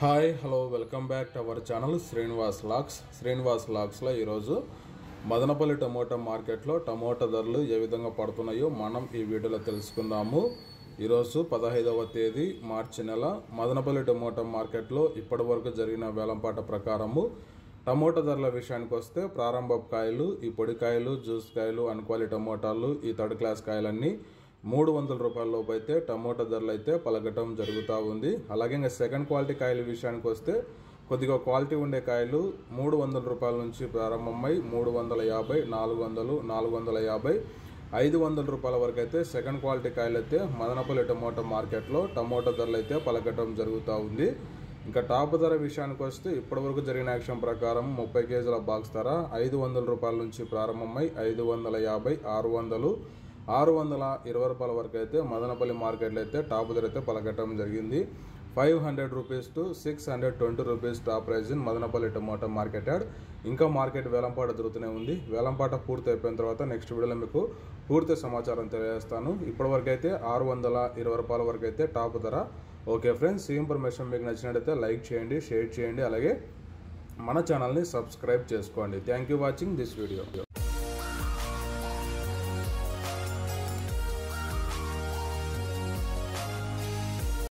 hi hello welcome back to our channel Srinivas lux Srinivas లాక్స్లో ఈరోజు Madanapalle tomato మార్కెట్లో టమోటా ధరలు ఏ విధంగా పడుతున్నాయో మనం ఈ వీడియోలో తెలుసుకుందాము ఈరోజు పదహైదవ తేదీ మార్చి నెల మదనపల్లి టమోటా మార్కెట్లో ఇప్పటి వరకు జరిగిన వేలంపాట ప్రకారము టమోటా ధరల విషయానికి వస్తే ప్రారంభ కాయలు ఈ పొడి కాయలు జ్యూస్ కాయలు అన్క్వాలి టమోటాలు ఈ థర్డ్ క్లాస్ కాయలన్నీ మూడు వందల రూపాయల లోపు అయితే టమోటా ధరలు అయితే పలకటం జరుగుతూ ఉంది అలాగే ఇంకా సెకండ్ క్వాలిటీ కాయల విషయానికి వస్తే కొద్దిగా క్వాలిటీ ఉండే కాయలు మూడు వందల రూపాయల నుంచి ప్రారంభమై మూడు వందల యాభై నాలుగు వందలు నాలుగు వందల యాభై ఐదు వందల రూపాయల వరకు అయితే సెకండ్ క్వాలిటీ కాయలు అయితే మదనపల్లి టమోటా మార్కెట్లో టమోటా ధరలు అయితే పలకటం జరుగుతూ ఉంది ఇంకా టాప్ ధర విషయానికి వస్తే ఇప్పటివరకు జరిగిన యాక్షన్ ప్రకారం ముప్పై కేజీల బాక్స్ ధర ఐదు వందల రూపాయల నుంచి ప్రారంభమై ఐదు వందల యాభై ఆరు వందలు ఆరు వందల ఇరవై రూపాయల వరకు అయితే మదనపల్లి మార్కెట్లో అయితే టాప్ ధర అయితే పలకటం జరిగింది five hundred rupees to six hundred twenty rupees top price in Madanapalle tomato market yard ఇంకా మార్కెట్ వేలంపాట జరుగుతూనే ఉంది వేలంపాట పూర్తి అయిపోయిన తర్వాత నెక్స్ట్ వీడియోలో మీకు పూర్తి సమాచారం తెలియజేస్తాను ఇప్పటివరకు అయితే ఆరు వందల ఇరవై రూపాయల వరకు అయితే టాప్ ధర ఓకే ఫ్రెండ్స్ ఈ ఇన్ఫర్మేషన్ మీకు నచ్చినట్టయితే లైక్ చేయండి షేర్ చేయండి అలాగే మన ఛానల్ని సబ్స్క్రైబ్ చేసుకోండి thank you watching this video